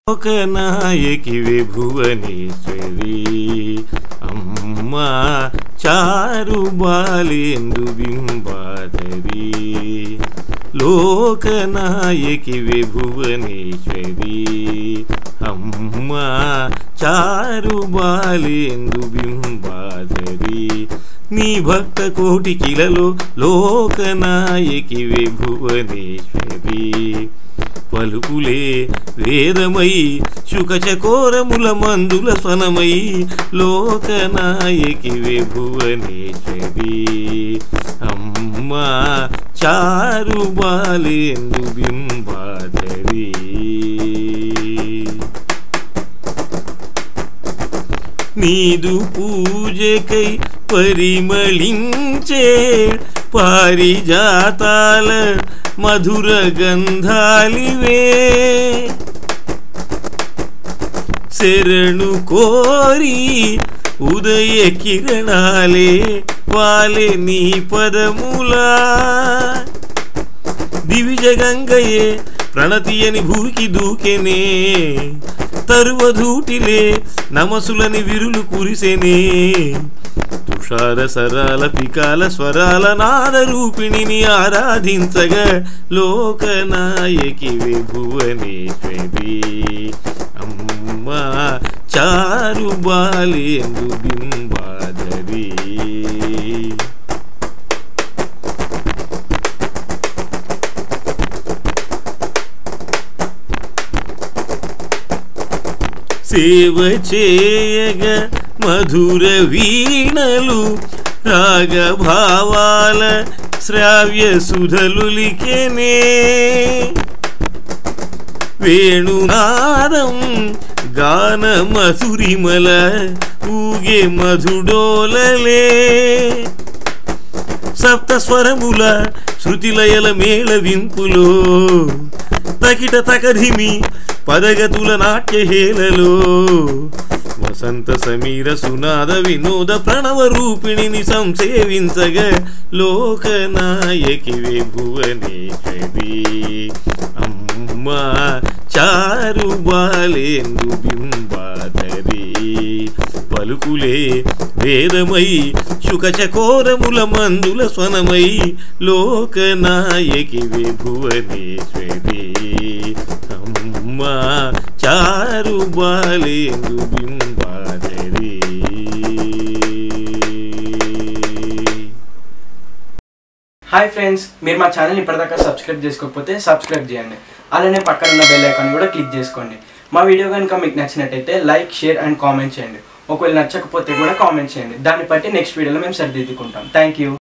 లోకనాయకి విభువనేశ్వరి అమ్మా చారు బాలేందు బింబాధరి లోకనాయకి విభువనేశ్వరి అమ్మా చారు బాలేందు బింబాధరి నీ భక్త కోటికిలలో లోకనాయకి విభువనేశ్వరి పలుకులే వేదమై శుకచకోరముల మందుల స్వనమై లోకనాయకి విభువనేశ్వరి అమ్మా చారు బాలేందు బింబాధరి నీదు పూజకై పరిమళించే పారిజాతాల మధుర గంధాలివే శరణు కోరి ఉదయ కిరణాలే వాలే నీ పదములా దివిజ గంగయే ప్రణతియని భూకి దూకెనే తరువధూటిలే నమసులని విరులు కురిసెనే తుషార సరాల పికాల స్వరాల నాద రూపిణిని ఆరాధించగా లోకనాయకి విభువనేశ్వరి అమ్మా చారు బాలేందు బింబాధరి సేవ చేయగ మధుర వీణలు రాగభావాల శ్రావ్య సుధలులికెనే వేణునాదం గాన మధురిమల ఊగే మధుడోలలే సప్త స్వరముల శృతిలయల మేళవింపులో తకిట తకధిమి పదగతుల నాట్యహేలలో వసంత సమీర సునాద వినోద ప్రణవ రూపిణిని సంసేవించగ లోకనాయకి విభువనేశ్వరి అమ్మా చారు బాలేందు బింబాధరి పలుకులే వేదమై శుకచకోరముల మందుల స్వనమై లోకనాయకి విభువనేశ్వరి అమ్మా చారు బాలేందు బింబాధరి హాయ్ ఫ్రెండ్స్ మీరు మా ఛానల్ ఇప్పటిదాకా సబ్స్క్రైబ్ చేసుకోకపోతే సబ్స్క్రైబ్ చేయండి అలానే పక్కన ఉన్న బెల్ ఐకాన్ కూడా క్లిక్ చేసుకోండి మా వీడియో కనుక మీకు నచ్చినట్టయితే లైక్ షేర్ అండ్ కామెంట్ చేయండి ఒకవేళ నచ్చకపోతే కూడా కామెంట్ చేయండి దాన్ని బట్టి నెక్స్ట్ వీడియోలో మేము సరిదిద్దుకుంటాం థ్యాంక్ యూ